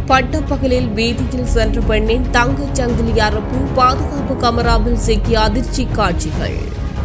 பட்டப்பகலில் வீதியில் சென்ற பெண்ணின் தங்கச் சங்கிலி அறுப்பு பாதுகாப்பு கமராவில் சிக்கிய அதிர்ச்சி காட்சிகள்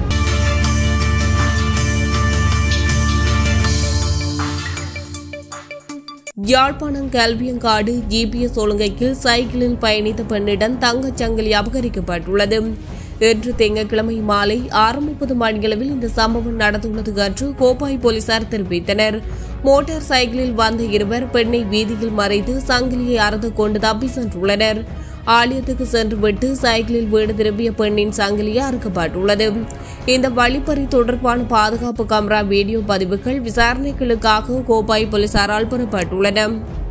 யாழ்ப்பாணம் கல்வியங்காடு ஜிபிஎஸ் ஒழுங்கையில் சைக்கிளில் பயணித்த பெண்ணிடம் தங்கச் சங்கிலி அபகரிக்கப்பட்டுள்ளது இன்று திங்கட்கிழமை மாலை ஆறு முப்பது மணியளவில் இந்த சம்பவம் நடந்துள்ளது என்று கோப்பாய் போலீசார் தெரிவித்தனர் மோட்டார் சைக்கிளில் வந்த இருவர் பெண்ணை வீதியில் மறைத்து சங்கிலியை அறுத்து கொண்டு தப்பி சென்றுள்ளனர் ஆலயத்துக்கு சென்றுவிட்டு சைக்கிளில் வீடு திரும்பிய பெண்ணின் சங்கிலி அறுக்கப்பட்டுள்ளது இந்த வழிப்பறி தொடர்பான பாதுகாப்பு கமரா வீடியோ பதிவுகள் விசாரணைகளுக்காக கோப்பாய் போலீசாரால் பெறப்பட்டுள்ளன